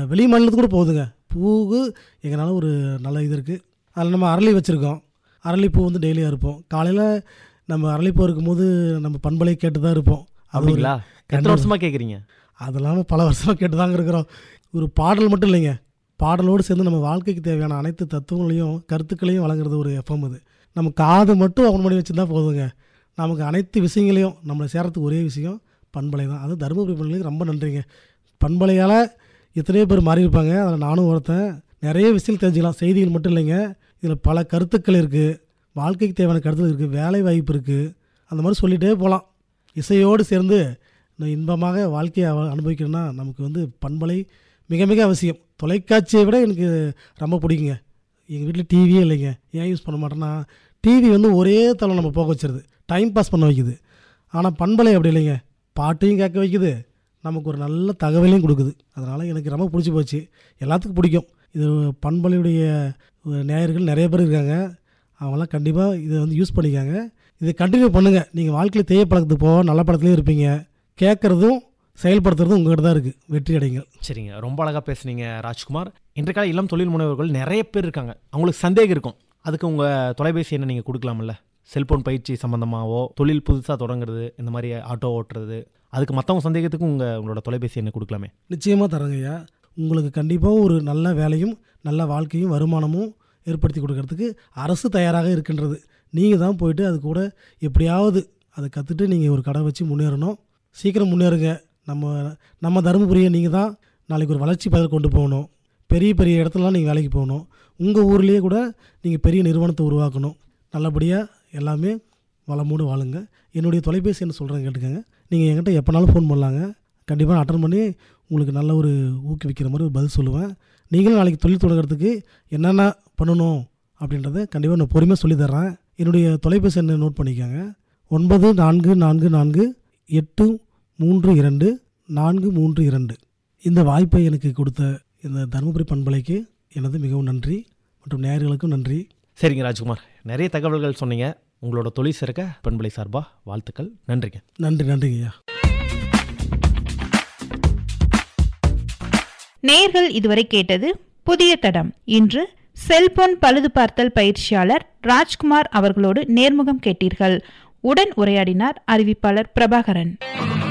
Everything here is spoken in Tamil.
வெளி மாநிலத்துக்கு கூட போகுதுங்க பூவு எங்கனால ஒரு நல்ல இது இருக்குது அதில் நம்ம அரளி வச்சுருக்கோம் அரளிப்பூ வந்து டெய்லியாக இருப்போம் காலையில் நம்ம அரளிப்பூ இருக்கும்போது நம்ம பண்பலை கேட்டு தான் இருப்போம் அது ஒரு- அப்படிங்களா எத்தனை வருஷமா கேட்குறீங்க அது இல்லாமல் பல வருஷமாக கேட்டு தாங்க இருக்கிறோம் ஒரு பாடல் மட்டும் இல்லைங்க பாடலோடு சேர்ந்து நம்ம வாழ்க்கைக்கு தேவையான அனைத்து தத்துவங்களையும் கருத்துக்களையும் வழங்குறது ஒரு எஃப்எம் இது நம்ம காது மட்டும் ஓப்பன் பண்ணி வச்சுருந்தா போதுங்க நமக்கு அனைத்து விஷயங்களையும் நம்மளை சேரத்துக்கு ஒரே விஷயம் பண்பலை தான் அது தருமபுரி பண்பலைக்கு ரொம்ப நன்றிங்க பண்பலையால் எத்தனையோ பேர் மாறி இருப்பாங்க அதில் நானும் ஒருத்தன் நிறைய விஷயங்கள் தெரிஞ்சுக்கலாம் செய்திகள் மட்டும் இல்லைங்க இதில் பல கருத்துக்கள் இருக்குது வாழ்க்கைக்கு தேவையான கருத்துக்கள் இருக்குது வேலை வாய்ப்பு இருக்குது அந்த மாதிரி சொல்லிகிட்டே போகலாம் இசையோடு சேர்ந்து இன்னும் இன்பமாக வாழ்க்கையை அவ- அனுபவிக்கணும்னா நமக்கு வந்து பண்பலை மிக மிக அவசியம் தொலைக்காட்சியை விட எனக்கு ரொம்ப பிடிக்குங்க எங்கள் வீட்டில் டிவியே இல்லைங்க ஏன் யூஸ் பண்ண மாட்டேன்னா டிவி வந்து ஒரே தளம் நம்ம போக வச்சிருது டைம் பாஸ் பண்ண வைக்குது ஆனால் பண்பலை அப்படி இல்லைங்க பாட்டையும் கேட்க வைக்குது நமக்கு ஒரு நல்ல தகவலையும் கொடுக்குது அதனால் எனக்கு ரொம்ப பிடிச்சி போச்சு எல்லாத்துக்கும் பிடிக்கும் இது பண்பலையுடைய நேயர்கள் நிறைய பேர் இருக்காங்க அவங்களாம் கண்டிப்பாக இதை வந்து யூஸ் பண்ணிக்காங்க இதை கண்டினியூ பண்ணுங்கள் நீங்கள் வாழ்க்கையில் தேய பழக்கத்துக்கு போக நல்ல பழக்கத்துலேயும் இருப்பீங்க கேட்குறதும் செயல்படுத்துறதும் உங்கள்கிட்ட தான் இருக்குது வெற்றி அடைங்கள் சரிங்க ரொம்ப அழகாக பேசுனீங்க ராஜ்குமார் இன்றைய கால இளம் தொழில் முனைவர்கள் நிறைய பேர் இருக்காங்க அவங்களுக்கு சந்தேகம் இருக்கும் அதுக்கு உங்கள் தொலைபேசி என்ன நீங்கள் கொடுக்கலாம்ல செல்போன் பயிற்சி சம்மந்தமாகவோ தொழில் புதுசாக தொடங்குறது இந்த மாதிரி ஆட்டோ ஓட்டுறது அதுக்கு மற்றவங்க சந்தேகத்துக்கு உங்கள் உங்களோட தொலைபேசி என்ன கொடுக்கலாமே நிச்சயமாக தரேங்க ஐயா உங்களுக்கு கண்டிப்பாக ஒரு நல்ல வேலையும் நல்ல வாழ்க்கையும் வருமானமும் ஏற்படுத்தி கொடுக்கறதுக்கு அரசு தயாராக இருக்கின்றது நீங்கள் தான் போயிட்டு அது கூட எப்படியாவது அதை கற்றுட்டு நீங்கள் ஒரு கடை வச்சு முன்னேறணும் சீக்கிரம் முன்னேறுங்க நம்ம நம்ம தருமபுரியை நீங்கள் தான் நாளைக்கு ஒரு வளர்ச்சி பதில் கொண்டு போகணும் பெரிய பெரிய இடத்துலலாம் நீங்கள் வேலைக்கு போகணும் உங்கள் ஊர்லேயே கூட நீங்கள் பெரிய நிறுவனத்தை உருவாக்கணும் நல்லபடியாக எல்லாமே வளமோடு வாழுங்க என்னுடைய தொலைபேசி என்ன சொல்கிறேன் கேட்டுக்கோங்க நீங்கள் என்கிட்ட எப்போனாலும் ஃபோன் பண்ணலாங்க கண்டிப்பாக அட்டன் பண்ணி உங்களுக்கு நல்ல ஒரு ஊக்குவிக்கிற மாதிரி ஒரு பதில் சொல்லுவேன் நீங்களும் நாளைக்கு தொழில் தொடங்குறதுக்கு என்னென்ன பண்ணணும் அப்படின்றத கண்டிப்பாக நான் பொறுமையாக சொல்லி தர்றேன் என்னுடைய தொலைபேசி எண்ணை நோட் பண்ணிக்கோங்க ஒன்பது நான்கு நான்கு நான்கு எட்டு மூன்று இரண்டு நான்கு மூன்று இரண்டு இந்த வாய்ப்பை எனக்கு கொடுத்த இந்த தருமபுரி பண்பலைக்கு எனது மிகவும் நன்றி மற்றும் நேயர்களுக்கும் நன்றி சரிங்க ராஜ்குமார் நிறைய தகவல்கள் சொன்னீங்க உங்களோட தொழில் சிறக்க பண்பலை சார்பாக வாழ்த்துக்கள் நன்றிங்க நன்றி நன்றிங்க ஐயா நேர்கள் இதுவரை கேட்டது புதிய தடம் இன்று செல்போன் பழுது பார்த்தல் பயிற்சியாளர் ராஜ்குமார் அவர்களோடு நேர்முகம் கேட்டீர்கள் உடன் உரையாடினார் அறிவிப்பாளர் பிரபாகரன்